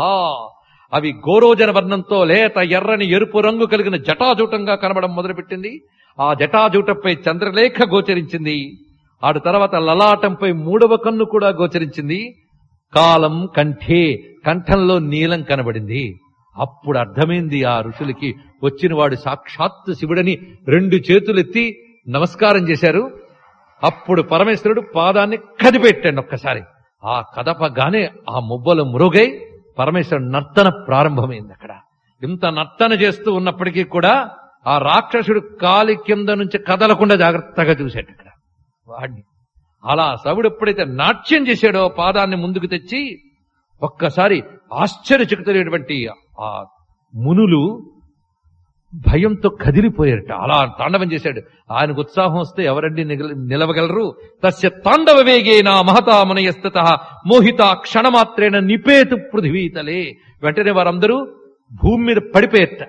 అవి గోరోజన వర్ణంతో లేత ఎర్రని ఎరుపు రంగు కలిగిన జటాజూటంగా కనబడం మొదలుపెట్టింది ఆ జటాజూటంపై చంద్రలేఖ గోచరించింది ఆడు తర్వాత లలాటంపై మూడవ కన్ను కూడా గోచరించింది కాలం కంఠే కంఠంలో నీలం కనబడింది అప్పుడు అర్థమైంది ఆ ఋషులకి వచ్చిన వాడు సాక్షాత్తు శివుడని రెండు చేతులెత్తి నమస్కారం చేశారు అప్పుడు పరమేశ్వరుడు పాదాన్ని కదిపెట్టాడు ఒక్కసారి ఆ కదపగానే ఆ మువ్వలు మురుగై పరమేశ్వరుడు నర్తన ప్రారంభమైంది అక్కడ ఇంత నర్తన చేస్తూ ఉన్నప్పటికీ కూడా ఆ రాక్షసుడు కాలి కింద నుంచి కదలకుండా జాగ్రత్తగా చూశాడు అక్కడ వాడిని అలా సవుడు ఎప్పుడైతే నాట్యం చేశాడో పాదాన్ని ముందుకు తెచ్చి ఒక్కసారి ఆశ్చర్యచకితులైనటువంటి ఆ మునులు భయంతో కదిలిపోయారట అలా తాండవం చేశాడు ఆయనకు ఉత్సాహం వస్తే ఎవరండి నిగల- నిలవగలరు తస్య తాండవ వేగేనా మహతా మునయస్తత మోహిత క్షణమాత్రేణ నిపేతు పృథివీతలే వెంటనే వారందరూ భూమి మీద పడిపోయేట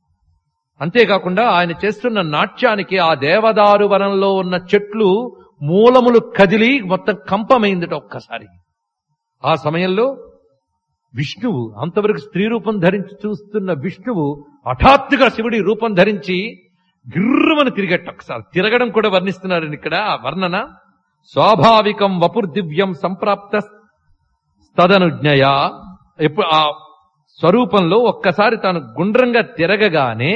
అంతేకాకుండా ఆయన చేస్తున్న నాట్యానికి ఆ దేవదారు వనంలో ఉన్న చెట్లు మూలములు కదిలి మొత్తం కంపమైందట ఒక్కసారి ఆ సమయంలో విష్ణువు అంతవరకు స్త్రీ రూపం ధరించి చూస్తున్న విష్ణువు హఠాత్తుగా శివుడి రూపం ధరించి గిర్రుమని తిరిగట్ట ఒకసారి తిరగడం కూడా వర్ణిస్తున్నారని ఇక్కడ ఆ వర్ణన స్వాభావికం వపుర్దివ్యం సంప్రాప్త తదనుజ్ఞయ ఎప్పుడు ఆ స్వరూపంలో ఒక్కసారి తాను గుండ్రంగా తిరగగానే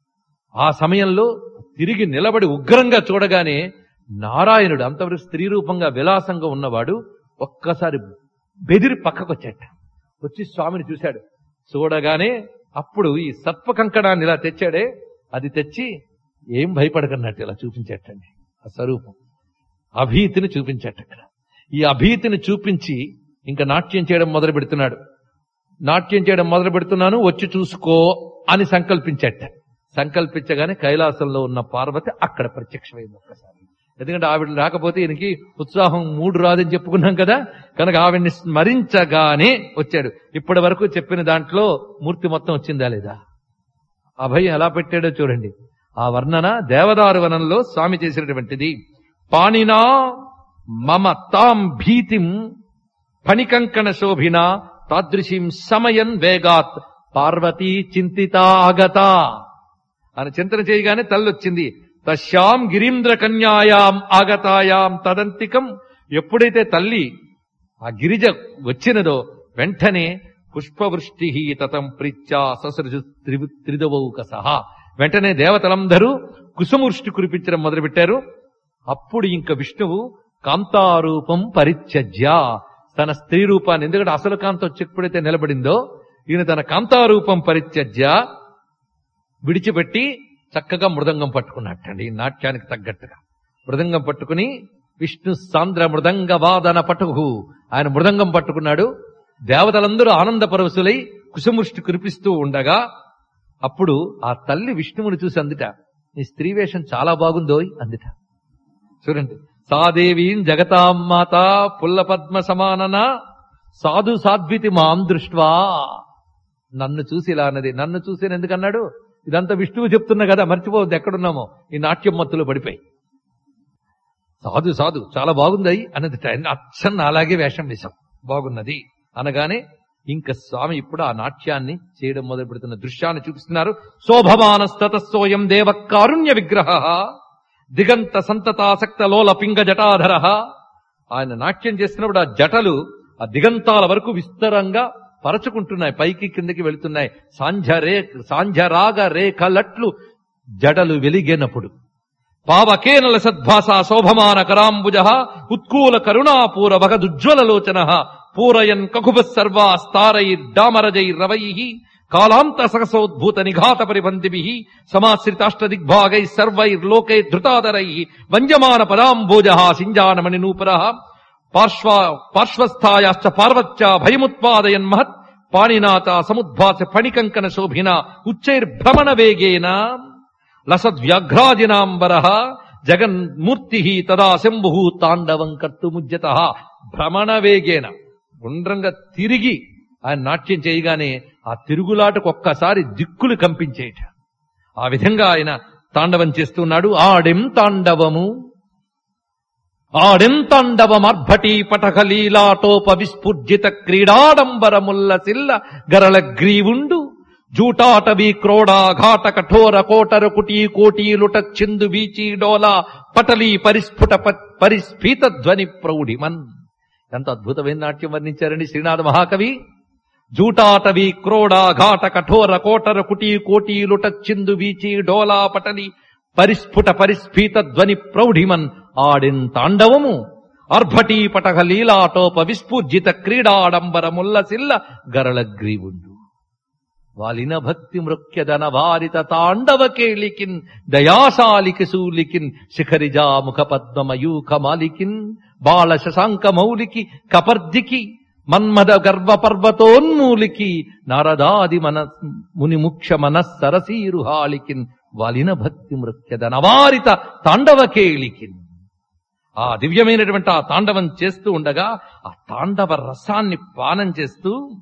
ఆ సమయంలో తిరిగి నిలబడి ఉగ్రంగా చూడగానే నారాయణుడు అంతవరకు స్త్రీ రూపంగా విలాసంగా ఉన్నవాడు ఒక్కసారి బెదిరి పక్కకొచ్చాట వచ్చి స్వామిని చూశాడు చూడగానే అప్పుడు ఈ సర్ప కంకణాన్ని ఇలా తెచ్చాడే అది తెచ్చి ఏం భయపడకన్నట్టు ఇలా చూపించేటండి ఆ స్వరూపం అభీతిని చూపించాట అక్కడ ఈ అభీతిని చూపించి ఇంకా నాట్యం చేయడం మొదలు పెడుతున్నాడు నాట్యం చేయడం మొదలు పెడుతున్నాను వచ్చి చూసుకో అని సంకల్పించట సంకల్పించగానే కైలాసంలో ఉన్న పార్వతి అక్కడ ప్రత్యక్షమైంది ఒక్కసారి ఎందుకంటే ఆవిడ రాకపోతే ఈయనకి ఉత్సాహం మూడు రాదని చెప్పుకున్నాం కదా కనుక ఆవిడ్ని స్మరించగానే వచ్చాడు ఇప్పటి వరకు చెప్పిన దాంట్లో మూర్తి మొత్తం వచ్చిందా లేదా అభయం ఎలా పెట్టాడో చూడండి ఆ వర్ణన దేవదారు వనంలో స్వామి చేసినటువంటిది పాణినా మమ తాం భీతిం ఫణికంకణ శోభిన తాదృశీం సమయన్ వేగాత్ పార్వతీ చింతితాగత అని చింతన చేయగానే తల్లొచ్చింది తస్యాం గిరీంద్ర కన్యాయాం ఆగతాయాం తదంతికం ఎప్పుడైతే తల్లి ఆ గిరిజ వచ్చినదో వెంటనే పుష్పవృష్టి తతం ప్రీత్యా ససృజు త్రి- త్రిదవౌక సహా వెంటనే దేవతలందరూ కుసుమవృష్టి కురిపించడం మొదలుపెట్టారు అప్పుడు ఇంక విష్ణువు కాంతారూపం పరిత్యజ్య తన స్త్రీ రూపాన్ని ఎందుకంటే అసలు కాంత వచ్చి ఎప్పుడైతే నిలబడిందో ఈయన తన కాంతారూపం పరిత్యజ్య విడిచిపెట్టి చక్కగా మృదంగం పట్టుకున్నట్టండి ఈ నాట్యానికి తగ్గట్టుగా మృదంగం పట్టుకుని విష్ణు సాంద్ర మృదంగ వాదన పటుకు ఆయన మృదంగం పట్టుకున్నాడు దేవతలందరూ ఆనంద పరవశులై కుశముష్టి కురిపిస్తూ ఉండగా అప్పుడు ఆ తల్లి విష్ణువుని చూసి అందుట నీ స్త్రీ వేషం చాలా బాగుందోయ్ అందుట చూడండి సాదేవీం జగతాం మాత పుల్ల పద్మ సమానన సాధు సాధ్వితి మాం దృష్ట్వా నన్ను చూసి ఇలా అన్నది నన్ను చూసి ఎందుకన్నాడు ఇదంతా విష్ణువు చెప్తున్నా కదా మర్చిపోవద్దు ఎక్కడున్నామో ఈ నాట్యం మత్తులో పడిపోయి సాధు సాధు చాలా బాగుంది అన్నది అచ్చన్న అలాగే వేషం వేశాం బాగున్నది అనగానే ఇంకా స్వామి ఇప్పుడు ఆ నాట్యాన్ని చేయడం మొదలు పెడుతున్న దృశ్యాన్ని చూపిస్తున్నారు శోభమానస్తోయం దేవ కారుణ్య విగ్రహ దిగంత సంతతాసక్త లోల పింగ జటాధర ఆయన నాట్యం చేస్తున్నప్పుడు ఆ జటలు ఆ దిగంతాల వరకు విస్తరంగా పరచుకుంటున్నాయి పైకి కిందకి వెళుతున్నాయి సాంధ్య రే సాంధ్యరాగ రేఖలట్లు జడలు వెలిగేనప్పుడు పావకేనల సద్భాస శోభమాన కరాంబుజ ఉత్కూల కరుణాపూర భగదుజ్వలలోచన పూరయన్ కకుభ సర్వాస్తారైర్డామరజైర్రవై కాలాంత సహసోద్భూత నిఘాత పరిబంధిభి సమాశ్రితాష్టదిగ్భాగై సర్వైర్లోకై ధృతాదరై వంజమాన పదాంబోజ సింజానమణి నూపుర పార్శ్వ పార్శ్వస్థాయాశ్చ పార్వత్య భయముత్పాదయన్ మహత్ పాణినాత సముద్భాస ఫణికంకన శోభిన ఉచ్చైర్భ్రమణ వేగేన లసద్వ్యాఘ్రాజినాంబర జగన్మూర్తి తదా శంభు తాండవం కర్తుముజ్యత భ్రమణ వేగేన గుండ్రంగా తిరిగి ఆయన నాట్యం చేయగానే ఆ తిరుగులాటకు ఒక్కసారి దిక్కులు కంపించేట ఆ విధంగా ఆయన తాండవం చేస్తున్నాడు ఆడెం తాండవము ఆడెంతాండవమర్భటి పటక లీలాటోప విస్ఫుర్జిత క్రీడాడంబరముల్ల సిల్ల గరళ గ్రీవుండు జూటాటవి క్రోడా ఘాట కఠోర కోటర కుటీ కోటీలుట చిందు వీచి డోలా పటలీ పరిస్ఫుట ప- పరిస్ఫీత ధ్వని ప్రౌఢిమన్ ఎంత అద్భుతమైన నాట్యం వర్ణించారండి శ్రీనాథ మహాకవి జూటాటవి క్రోడా ఘాట కఠోర కోటర కుటీ కోటీలుట చిందు వీచి డోలా పటలి పరిస్ఫుట పరిస్ఫీత ధ్వని ప్రౌఢిమన్ ఆడిన్ తాండవము అర్భటీ పటక లీలాటోప విస్ఫూర్జిత క్రీడాడంబరముల్ల సిల్ల గరళ గ్రీవుండు వాలిన భక్తి మృక్యదన వారిత తాండవ కేళికిన్ దయాశాలికి శూలికిన్ శిఖరిజా ముఖ పద్మమయూఖ మాలికిన్ బాల శశాంక మౌలికి కపర్దికి మన్మద గర్వ పర్వతోన్మూలికి నారదాది మన ముని ముఖ్య మనస్సరసీరుహాళికిన్ వాలిన భక్తి మృక్యదన వారిత తాండవ కేళికిన్ ఆ దివ్యమైనటువంటి ఆ తాండవం చేస్తూ ఉండగా ఆ తాండవ రసాన్ని పానం చేస్తూ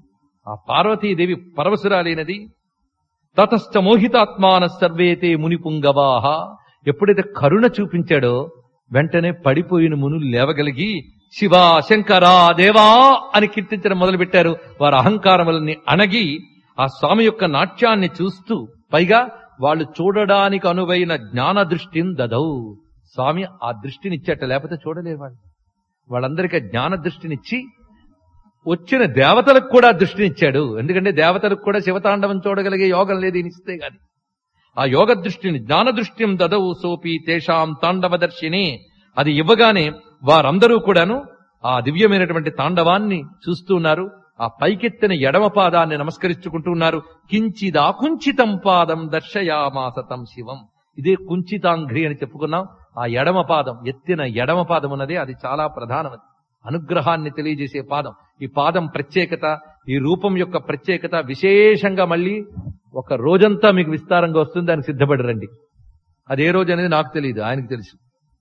ఆ పార్వతీదేవి పరవశురాలైనది తతశ్చ మోహితాత్మాన సర్వేతే ముని పుంగవాహ ఎప్పుడైతే కరుణ చూపించాడో వెంటనే పడిపోయిన మునులు లేవగలిగి శివ శంకరా దేవా అని కీర్తించడం మొదలుపెట్టారు వారి అహంకారములని అణగి ఆ స్వామి యొక్క నాట్యాన్ని చూస్తూ పైగా వాళ్ళు చూడడానికి అనువైన జ్ఞాన దృష్టిని దదౌ స్వామి ఆ దృష్టినిచ్చేట లేకపోతే చూడలేరు వాళ్ళు వాళ్ళందరికీ ఆ జ్ఞాన దృష్టినిచ్చి వచ్చిన దేవతలకు కూడా దృష్టినిచ్చాడు ఎందుకంటే దేవతలకు కూడా శివతాండవం చూడగలిగే యోగం లేదు ఈయన ఇస్తే గాని ఆ యోగ దృష్టిని జ్ఞాన దృష్టిం దదవు సోపి తేషాం తాండవదర్శిని అది ఇవ్వగానే వారందరూ కూడాను ఆ దివ్యమైనటువంటి తాండవాన్ని చూస్తున్నారు ఆ పైకెత్తిన ఎడమ పాదాన్ని నమస్కరించుకుంటూ ఉన్నారు కించిదా కుంచితం పాదం దర్శయామాసతం శివం ఇదే కుంచితాంఘ్రి అని చెప్పుకున్నాం ఆ ఎడమ పాదం ఎత్తిన ఎడమ పాదం ఉన్నది అది చాలా ప్రధానమైనది అనుగ్రహాన్ని తెలియజేసే పాదం ఈ పాదం ప్రత్యేకత ఈ రూపం యొక్క ప్రత్యేకత విశేషంగా మళ్ళీ ఒక రోజంతా మీకు విస్తారంగా వస్తుంది దానికి సిద్ధపడి రండి అది ఏ రోజు అనేది నాకు తెలియదు ఆయనకు తెలుసు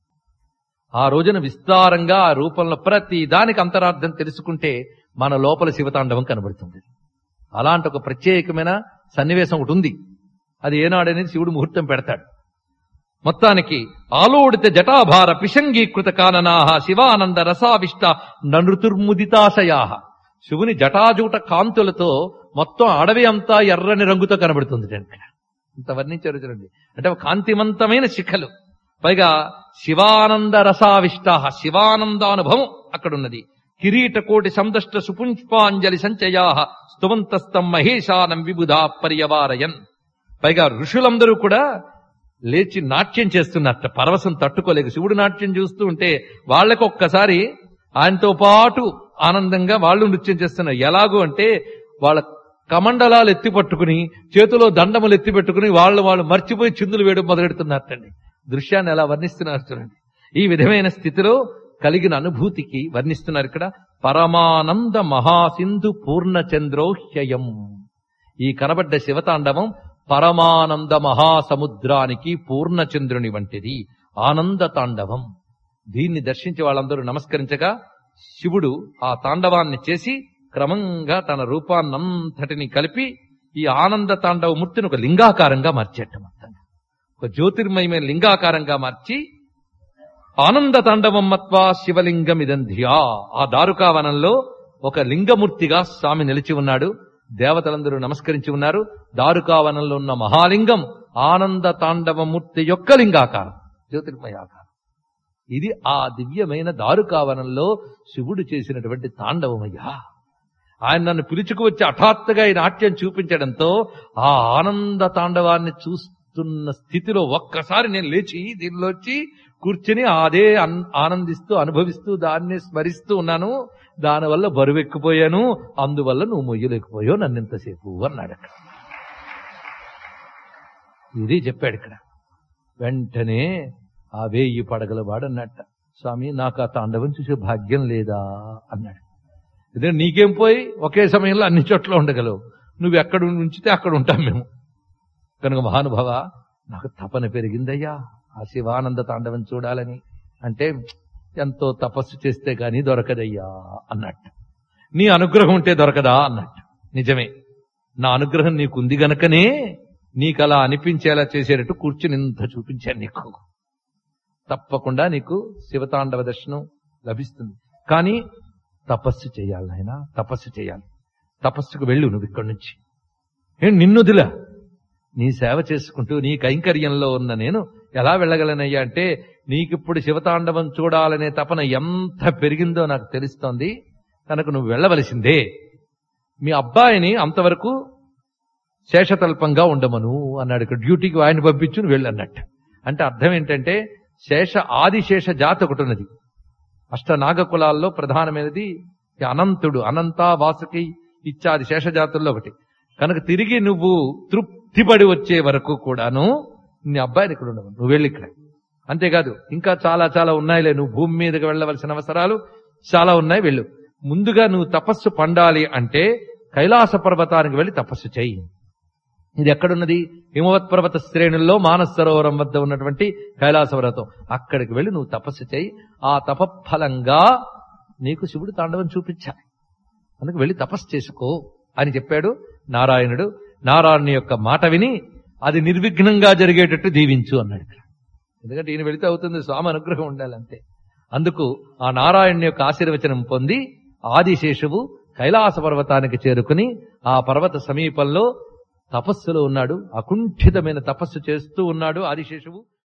ఆ రోజున విస్తారంగా ఆ రూపంలో ప్రతి దానికి అంతరార్థం తెలుసుకుంటే మన లోపల శివతాండవం కనబడుతుంది అలాంటి ఒక ప్రత్యేకమైన సన్నివేశం ఒకటి ఉంది అది ఏనాడనేది శివుడు ముహూర్తం పెడతాడు మొత్తానికి ఆలోడిత జటాభార పిశంగీకృత కాననాహ శివానంద రసావిష్ట నృతుర్ముదితాశయాహ శివుని జటాజూట కాంతులతో మొత్తం అడవి అంతా ఎర్రని రంగుతో కనబడుతుంది ఇక్కడ ఇంత వర్ణించారు చూడండి అంటే ఒక కాంతివంతమైన శిఖలు పైగా శివానంద రసావిష్ట శివానందానుభవం అక్కడున్నది కిరీట కోటి సందష్ట సుపుష్పాంజలి సంచయా స్తువంతస్తం మహేశానం విబుధా పర్యవారయన్ పైగా ఋషులందరూ కూడా లేచి నాట్యం చేస్తున్నట్ట పరవశం తట్టుకోలేక శివుడు నాట్యం చూస్తూ ఉంటే వాళ్ళకు ఒక్కసారి ఆయనతో పాటు ఆనందంగా వాళ్ళు నృత్యం చేస్తున్నారు ఎలాగో అంటే వాళ్ళ కమండలాలు ఎత్తి పట్టుకుని చేతిలో దండములు ఎత్తి పెట్టుకుని వాళ్ళు వాళ్ళు మర్చిపోయి చిందులు వేయడం మొదలెడుతున్నారటండి దృశ్యాన్ని ఎలా వర్ణిస్తున్నారు చూడండి ఈ విధమైన స్థితిలో కలిగిన అనుభూతికి వర్ణిస్తున్నారు ఇక్కడ పరమానంద మహాసింధు పూర్ణచంద్రోహ్యయం ఈ కనబడ్డ శివతాండవం పరమానంద మహాసముద్రానికి పూర్ణచంద్రుని వంటిది ఆనంద తాండవం దీన్ని దర్శించి వాళ్ళందరూ నమస్కరించగా శివుడు ఆ తాండవాన్ని చేసి క్రమంగా తన రూపాన్నంతటిని కలిపి ఈ ఆనంద తాండవ మూర్తిని ఒక లింగాకారంగా మార్చేట మొత్తంగా ఒక జ్యోతిర్మయమైన లింగాకారంగా మార్చి ఆనంద తాండవం మత్వా శివలింగం ఇదంధ్యా ఆ దారుకావనంలో ఒక లింగమూర్తిగా స్వామి నిలిచి ఉన్నాడు దేవతలందరూ నమస్కరించి ఉన్నారు దారుకావనంలో ఉన్న మహాలింగం ఆనంద తాండవమూర్తి యొక్క లింగాకారం జ్యోతిర్మయాకారం ఇది ఆ దివ్యమైన దారుకావనంలో శివుడు చేసినటువంటి తాండవమయ్యా ఆయన నన్ను పిలుచుకు వచ్చి హఠాత్తుగా ఈ నాట్యం చూపించడంతో ఆ ఆనంద తాండవాన్ని చూస్తున్న స్థితిలో ఒక్కసారి నేను లేచి దీనిలో వచ్చి కూర్చుని అదే అన్- ఆనందిస్తూ అనుభవిస్తూ దాన్ని స్మరిస్తూ ఉన్నాను దానివల్ల బరువెక్కిపోయాను అందువల్ల నువ్వు మొయ్యలేకపోయావు నన్ను ఇంతసేపు అన్నాడు అక్కడ ఇది చెప్పాడు ఇక్కడ వెంటనే ఆ వేయి పడగల వాడు అన్నట్ట స్వామి నాకు ఆ తాండవం చూసే భాగ్యం లేదా అన్నాడు ఇదే నీకేం పోయి ఒకే సమయంలో అన్ని చోట్ల ఉండగలవు నువ్వు ఎక్కడ ఉంచితే అక్కడ ఉంటాం మేము కనుక మహానుభావ నాకు తపన పెరిగిందయ్యా ఆ శివానంద తాండవం చూడాలని అంటే ఎంతో తపస్సు చేస్తే గాని దొరకదయ్యా అన్నట్టు నీ అనుగ్రహం ఉంటే దొరకదా అన్నట్టు నిజమే నా అనుగ్రహం నీకుంది గనకనే నీకు అలా అనిపించేలా చేసేటట్టు కూర్చుని ఇంత చూపించాను నీకు తప్పకుండా నీకు శివతాండవ దర్శనం లభిస్తుంది కానీ తపస్సు చేయాలి నాయన తపస్సు చేయాలి తపస్సుకు వెళ్ళు నువ్వు ఇక్కడి నుంచి ఏం నిన్నుదిలా నీ సేవ చేసుకుంటూ నీ కైంకర్యంలో ఉన్న నేను ఎలా వెళ్ళగలనయ్యా అంటే నీకిప్పుడు శివతాండవం చూడాలనే తపన ఎంత పెరిగిందో నాకు తెలుస్తోంది కనుక నువ్వు వెళ్ళవలసిందే మీ అబ్బాయిని అంతవరకు శేషతల్పంగా ఉండమను అన్నాడు ఇక్కడ డ్యూటీకి ఆయన పంపించు నువ్వు వెళ్ళు అన్నట్టు అంటే అర్థం ఏంటంటే శేష ఆదిశేష జాతి ఒకటి ఉన్నది అష్టనాగ కులాల్లో ప్రధానమైనది ఈ అనంతుడు అనంత వాసుకి ఇత్యాది శేషజాతుల్లో ఒకటి కనుక తిరిగి నువ్వు తృప్తిపడి వచ్చే వరకు కూడాను నీ అబ్బాయిని ఇక్కడ ఉండవు నువ్వు వెళ్ళి ఇక్కడ అంతేకాదు ఇంకా చాలా చాలా ఉన్నాయిలే నువ్వు భూమి మీదకి వెళ్ళవలసిన అవసరాలు చాలా ఉన్నాయి వెళ్ళు ముందుగా నువ్వు తపస్సు పండాలి అంటే కైలాస పర్వతానికి వెళ్ళి తపస్సు చేయి ఇది ఎక్కడున్నది హిమవత్ పర్వత శ్రేణుల్లో మానస సరోవరం వద్ద ఉన్నటువంటి కైలాస పర్వతం అక్కడికి వెళ్ళి నువ్వు తపస్సు చేయి ఆ తపఫలంగా నీకు శివుడు తాండవం చూపించాలి అందుకు వెళ్ళి తపస్సు చేసుకో అని చెప్పాడు నారాయణుడు నారాయణుని యొక్క మాట విని అది నిర్విఘ్నంగా జరిగేటట్టు దీవించు అన్నాడు ఇక్కడ ఎందుకంటే ఈయన వెళితే అవుతుంది స్వామి అనుగ్రహం ఉండాలి అంతే అందుకు ఆ నారాయణుని యొక్క ఆశీర్వచనం పొంది ఆదిశేషువు కైలాస పర్వతానికి చేరుకుని ఆ పర్వత సమీపంలో తపస్సులో ఉన్నాడు అకుంఠితమైన తపస్సు చేస్తూ ఉన్నాడు ఆదిశేషువు